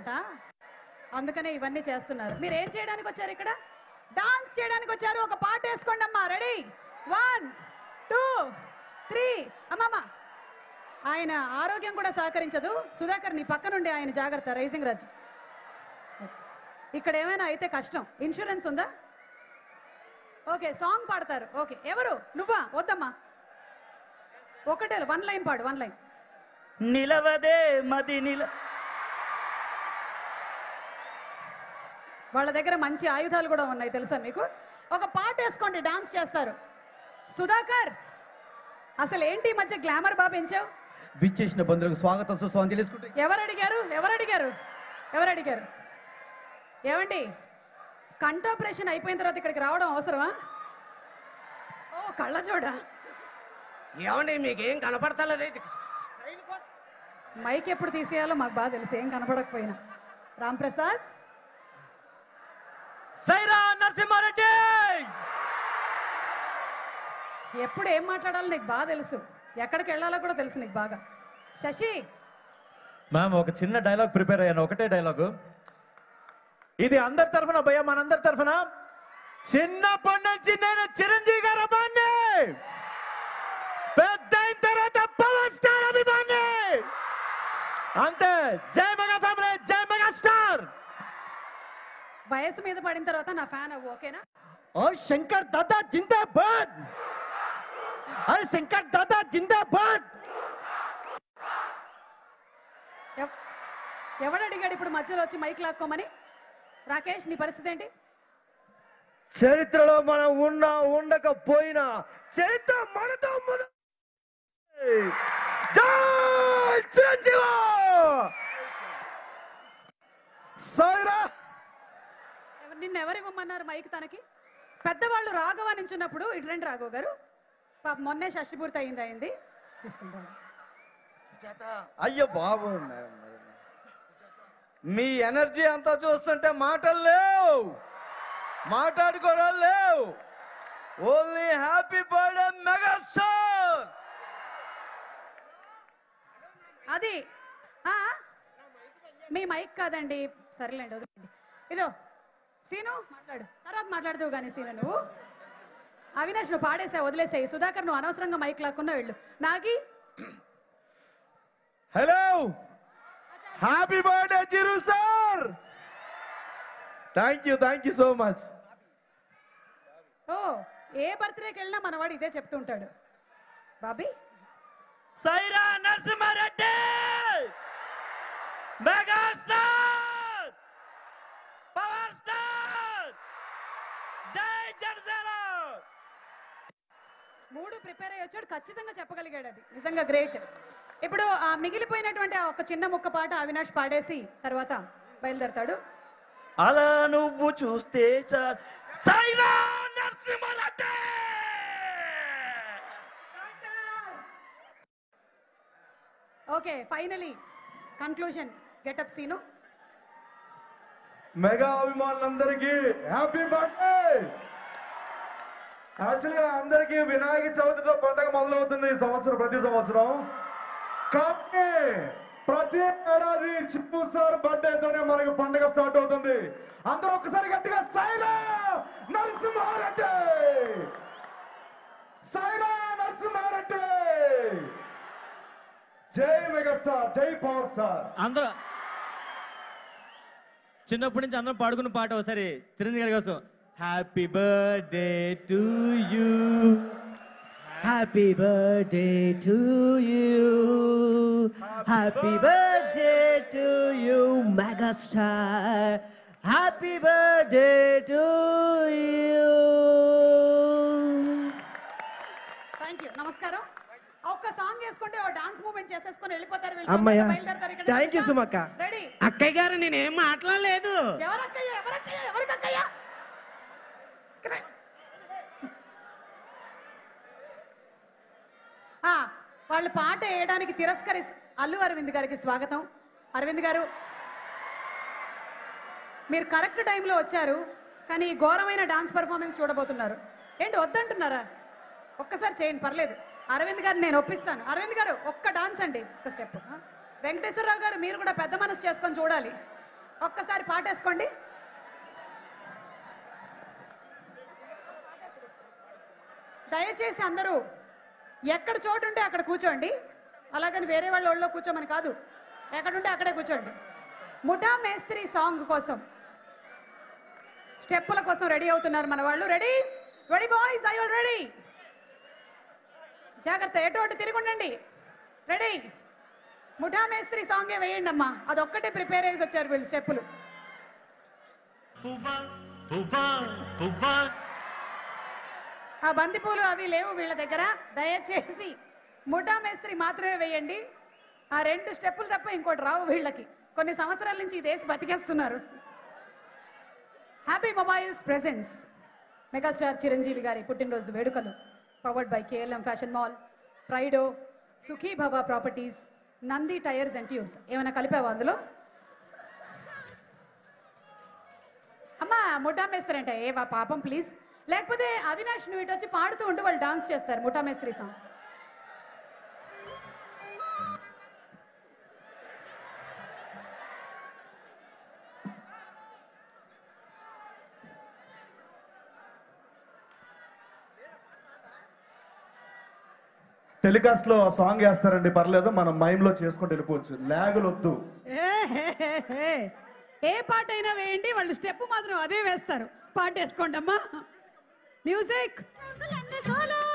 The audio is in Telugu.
చేత అందుకనే ఇవన్నీ చేస్తున్నారు మీరు ఏం చేయడానికి వచ్చారు ఇక్కడ డాన్స్ చేయడానికి వచ్చారు ఒక పాట వేసుకోండి అమ్మా రెడీ వన్ టూ త్రీ అమ్మమ్మ ఆయన ఆరోగ్యం కూడా సహకరించదు సుధాకర్ నీ పక్క నుండి ఆయన జాగ్రత్త రైజింగ్ రాజు ఇక్కడ ఏమైనా అయితే కష్టం ఇన్సూరెన్స్ ఉందా ఓకే సాంగ్ పాడతారు ఓకే ఎవరు నువ్వా వద్దమ్మా ఒకటే వన్ లైన్ పాడు వన్ లైన్ నిలవదే మది నిల వాళ్ళ దగ్గర మంచి ఆయుధాలు కూడా ఉన్నాయి తెలుసా మీకు ఒక పాట వేసుకోండి డాన్స్ చేస్తారు సుధాకర్ అసలు ఏంటి ఈ మధ్య గ్లామర్ బాగా పెంచావు విచ్చేసిన బంధువులకు స్వాగతం సుస్వాగతం తెలుసుకుంటే ఎవరు అడిగారు ఎవరు అడిగారు ఎవరు అడిగారు ఏమండి కంఠాపరేషన్ అయిపోయిన తర్వాత ఇక్కడికి రావడం అవసరమా ఓ కళ్ళజోడ ఏమండి మీకేం కనపడతలేదు స్టైల్ కోసం మైక్ ఎప్పుడు తీసేయాలో మాకు బాగా తెలుసు ఏం కనపడకపోయినా రామ్ ప్రసాద్ సైరా నరసింహారెడ్డి ఎప్పుడు ఏం మాట్లాడాలో నీకు బాగా తెలుసు ఎక్కడికి వెళ్ళాలో కూడా తెలుసు నీకు బాగా శశి మ్యామ్ ఒక చిన్న డైలాగ్ ప్రిపేర్ అయ్యాను ఒకటే డైలాగు ఇది అందరి తరఫున భయ్య మనందరి తరఫున చిన్నప్పటి నుంచి నేను చిరంజీవి గారు అభిమాని పెద్ద అయిన తర్వాత పవర్ స్టార్ అభిమాని అంతే జై మెగా ఫ్యామిలీ జై మెగా స్టార్ వయసు మీద పడిన తర్వాత నా ఫ్యాన్ అవ్వు ఓకేనా और शंकर दादा जिंदाबाद अरे शंकर दादा जिंदाबाद ఎవ్- ఎవడు అడిగాడు ఇప్పుడు మధ్యలో వచ్చి మైక్ లాక్కోమని రాకేష్ నీ పరిస్థితి ఏంటి చరిత్రలో మనం ఉన్నా ఉండకపోయినా చరిత్ర మనతో మొదలు జై చిరంజీవి సాయిరా ఎవ- నిన్ను ఎవరు ఇవ్వమన్నారు మైక్ తనకి పెద్దవాళ్ళు రాఘవ నించున్నప్పుడు ఇటు రండి రాఘవ గారు పాప మొన్నే షష్టి పూర్తి అయింది అయింది తీసుకుంటాను అయ్యో బాబు మీ ఎనర్జీ అంతా చూస్తుంటే మాటలు లేవు మాట్లాడుకోవడం లేవు only happy birthday mega star అది ఆ? మీ మైక్ కాదండి సరేలేండి వదిలేండి ఇదో సీను మాట్లాడు తర్వాత మాట్లాడుతావు కానీ సీను నువ్వు అవినాష్ నువ్వు పాడేసా వదిలేసాయి సుధాకర్ నువ్వు అనవసరంగా మైక్ లాక్కున్నా వెళ్ళు Nagi hello happy birthday Chiru sir thank you thank you so much ఓ ఏ బర్త్డేకి వెళ్ళినా మనవాడు ఇదే చెప్తుంటాడు Bobby Sye Raa Narasimha Reddy megastar power star జై జనసేన మూడు ప్రిపేర్ అయ్యి వచ్చాడు ఖచ్చితంగా చెప్పగలిగాడు అది నిజంగా గ్రేట్ ఇప్పుడు ఆ మిగిలిపోయినటువంటి ఆ ఒక చిన్న ముక్క పాట అవినాష్ పాడేసి తర్వాత బయలుదేరతాడు అలా నువ్వు చూస్తే చా Sye Raa Narasimha Reddy okay finally conclusion getup scene mega అభిమానులందరికీ హ్యాపీ బర్త్డే యాక్చువల్గా అందరికీ వినాయక చవితితో పండగ మొదలవుతుంది ఈ సంవత్సరం ప్రతి సంవత్సరం కానీ ప్రతి ఏడాది చిప్పు సార్ బర్త్డేతోనే మనకి పండగ స్టార్ట్ అవుతుంది అందరూ ఒకసారి గట్టిగా సైరా నరసింహారెడ్డి సైరా నరసింహారెడ్డి జై మెగాస్టార్ జై పవర్ స్టార్ అందరూ చిన్నప్పటి నుంచి అందరం పాడుకున్న పాట ఒకసారి చిరంజీవి గారి కోసం happy birthday to you happy birthday to you happy birthday to you megastar happy birthday to you thank you నమస్కారం ఒక్క సాంగ్ వేసుకుంటే ఓ డాన్స్ మూవ్మెంట్ చేసేసుకొని వెళ్ళిపోతారు వీళ్ళు. అమ్మయ్య. బయలుదేరతారు ఇక్కడ థ్యాంక్ యూ సుమక్క రెడీ అక్కయ్య గారు నేనేం మాట్లాడలేదు ఎవరక్కయ్య ఎవరక్కయ్య ఎవరికక్కయ్య ఆ, వాళ్ళు పాట వేయడానికి తిరస్కరి అల్లు అరవింద్ గారికి స్వాగతం అరవింద్ గారు మీరు కరెక్ట్ టైంలో వచ్చారు కానీ ఈ ఘోరమైన డాన్స్ పర్ఫార్మెన్స్ చూడబోతున్నారు ఏంటి వద్దంటున్నారా ఒక్కసారి చేయండి పర్లేదు అరవింద్ గారు నేను ఒప్పిస్తాను అరవింద్ గారు ఒక్క డాన్స్ అండి ఒక్క స్టెప్ వెంకటేశ్వరరావు గారు మీరు కూడా పెద్ద మనసు చేసుకొని చూడాలి ఒక్కసారి పాటేసుకోండి దయచేసి అందరూ ఎక్కడ చోటు ఉంటే అక్కడ కూర్చోండి అలాగని వేరే వాళ్ళ ఒళ్ళో కూర్చోమని కాదు ఎక్కడుంటే అక్కడే కూర్చోండి ముఠా మేస్త్రి సాంగ్ కోసం స్టెప్పుల కోసం రెడీ అవుతున్నారు మన వాళ్ళు ready ready boys I all ready జాగ్రత్త ఎటు అటు తిరిగి ఉండండి రెడీ ముఠా మేస్త్రి సాంగే వేయండి అమ్మా అదొక్కటే ప్రిపేర్ చేసి వచ్చారు వీళ్ళు స్టెప్పులు పువ్వా పువ్వా పువ్వా ఆ బంతిపూలు అవి లేవు వీళ్ళ దగ్గర దయచేసి ముఠా మేస్త్రి మాత్రమే వేయండి ఆ రెండు స్టెప్పులు తప్ప ఇంకోటి రావు వీళ్ళకి కొన్ని సంవత్సరాల నుంచి ఈ దేశం బతికేస్తున్నారు happy mobiles presence megastar Chiranjeevi గారి పుట్టినరోజు వేడుకలు powered by KLM fashion mall ప్రైడో Sukhi Bhava properties Nandi tyres and tubes ఏమైనా కలిపావా అందులో అమ్మా ముఠా మేస్త్రి అంటే ఏ వా పాపం ప్లీజ్ లేకపోతే అవినాష్ నువ్వు ఇటు వచ్చి పాడుతూ ఉండి వాళ్ళు డాన్స్ చేస్తారు ముఠా మేస్త్రి సాంగ్ టెలికాస్ట్ లో సాంగ్ వేస్తారండి పర్లేదు మనం మైమ్ లో చేసుకుంటూ వెళ్ళిపోవచ్చు లాగులు వద్దు ఏ పాట అయినా వేయండి వాళ్ళు స్టెప్ మాత్రం అదే వేస్తారు పాట వేసుకోండి అమ్మా మ్యూజిక్ సోకులన్నీ సోలో